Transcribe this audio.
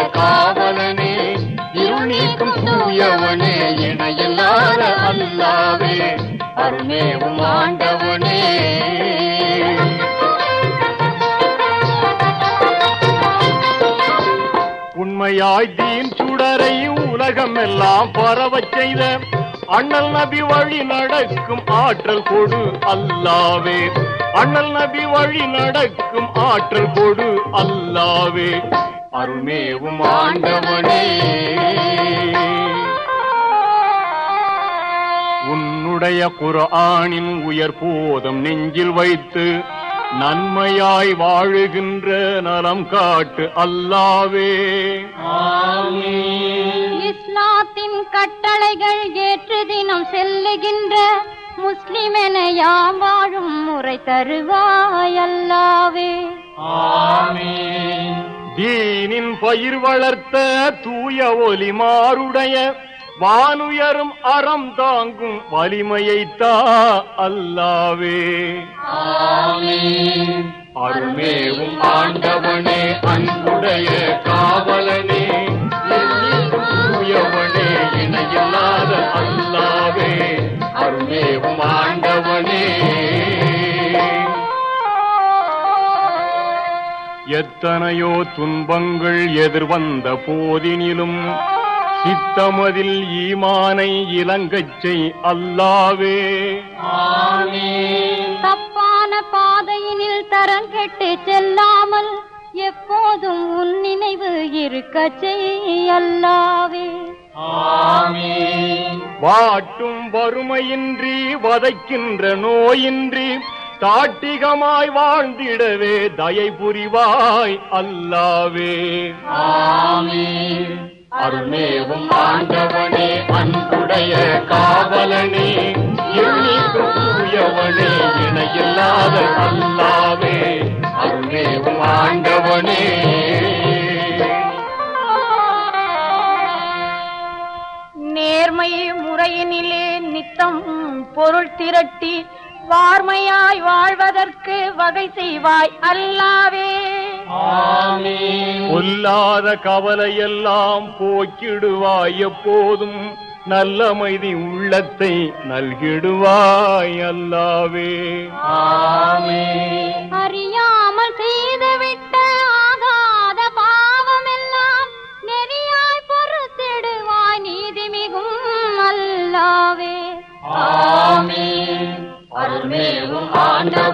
காவலனே இருள் நீக்கும் தூயவனே இணையில்லாத அல்லாவே அருள்மேவும் ஆண்டவனே உண்மையாய் தீன் சுடரை உலகம் எல்லாம் பரவச் செய்த அண்ணல் நபி வழி நடக்கும் ஆற்றல் கொடு அல்லாவே அண்ணல் நபி வழி நடக்கும் ஆற்றல் கொடு அல்லாவே அருள்மேவும் ஆண்டவனே உன்னுடைய குர்ஆனின் உயர் போதம் நெஞ்சில் வைத்து நன்மையாய் வாழுகின்ற நலம் காட்டு அல்லாவே இஸ்லாத்தின் கட்டளைகள் ஏற்று தினம் செல்லுகின்ற முஸ்லிமென யாம் வாழும் முறை தருவாய் அல்லாவே தீனின் பயிர் வளர்த்த தூய ஒலிமாருடைய வானுயரும் அறம் தாங்கும் வலிமையை தா அல்லாவே அருள்மேவும் ஆண்டவனே அன்புடைய காவலனே எண்ணிக்கும் தூயவனே இணையில்லாத அல்லாவே அருள்மேவும் ஆண்டவனே எத்தனையோ துன்பங்கள் எதிர்வந்த போதினிலும் சித்தமதில் ஈமானை இலங்கச் செய் அல்லாவே தப்பான பாதையினில் தரங்கெட்டு செல்லாமல் எப்போதும் உன் நினைவு இருக்க செய் அல்லாவே வாட்டும் வறுமையின்றி வதைக்கின்ற நோயின்றி தாட்டிகமாய் வாழ்ந்திடவே தயை புரிவாய் அல்லாவே அருள்மேவும் ஆண்டவனே அன்புடைய காவலனே எண்ணிக்கும் தூயவனே இணையில்லாத அல்லாவே அருள்மேவும் ஆண்டவனே நேர்மை முறையினிலே நித்தம் பொருள் திரட்டி வார்மையாய் வாழ்வதற்கு வகை செய்வாய் அல்லாவே பொல்லாத கவலையெல்லாம் போக்கிடுவாய் எப்போதும் நல்லமைதி உள்ளத்தை நல்கிடுவாய் அல்லாவே அறியாமல் செய்துவிட்ட ஆகாத பாவமெல்லாம் நெறியாய் பொறுத்திடுவாய் நீதி மிகும் அல்லாவே அருள்மேவும் ஆண்டவனே